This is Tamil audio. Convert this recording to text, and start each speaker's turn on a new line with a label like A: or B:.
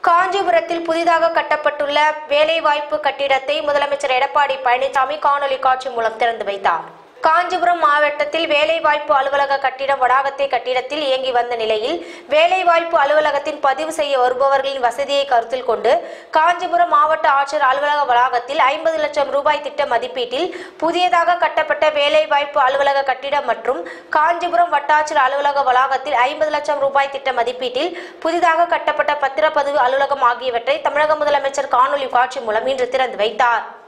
A: காஞ்சிபுரத்தில் புதிதாக கட்டப்பட்டுள்ள வேலைவாய்ப்பு கட்டிடத்தை முதலமைச்சர் எடப்பாடி பழனிசாமி காணொலி காட்சி மூலம் திறந்து வைத்தார் காஞ்சிபுரம் மாவட்டத்தில் வேலைவாய்ப்பு அலுவலக கட்டிடம் வளாகத்தை கட்டிடத்தில் இயங்கி வந்த நிலையில் வேலைவாய்ப்பு அலுவலகத்தின் பதிவு செய்ய வருபவர்களின் வசதியை கருத்தில் கொண்டு காஞ்சிபுரம் மாவட்ட ஆட்சியர் அலுவலக வளாகத்தில் ஐம்பது லட்சம் ரூபாய் திட்ட மதிப்பீட்டில் புதியதாக கட்டப்பட்ட வேலைவாய்ப்பு அலுவலக கட்டிடம் மற்றும் காஞ்சிபுரம் வட்டாட்சியர் அலுவலக வளாகத்தில் ஐம்பது லட்சம் ரூபாய் திட்ட மதிப்பீட்டில் புதிதாக கட்டப்பட்ட பத்திரப்பதிவு அலுவலகம் ஆகியவற்றை தமிழக முதலமைச்சர் காணொலி காட்சி மூலம் இன்று திறந்து வைத்தார்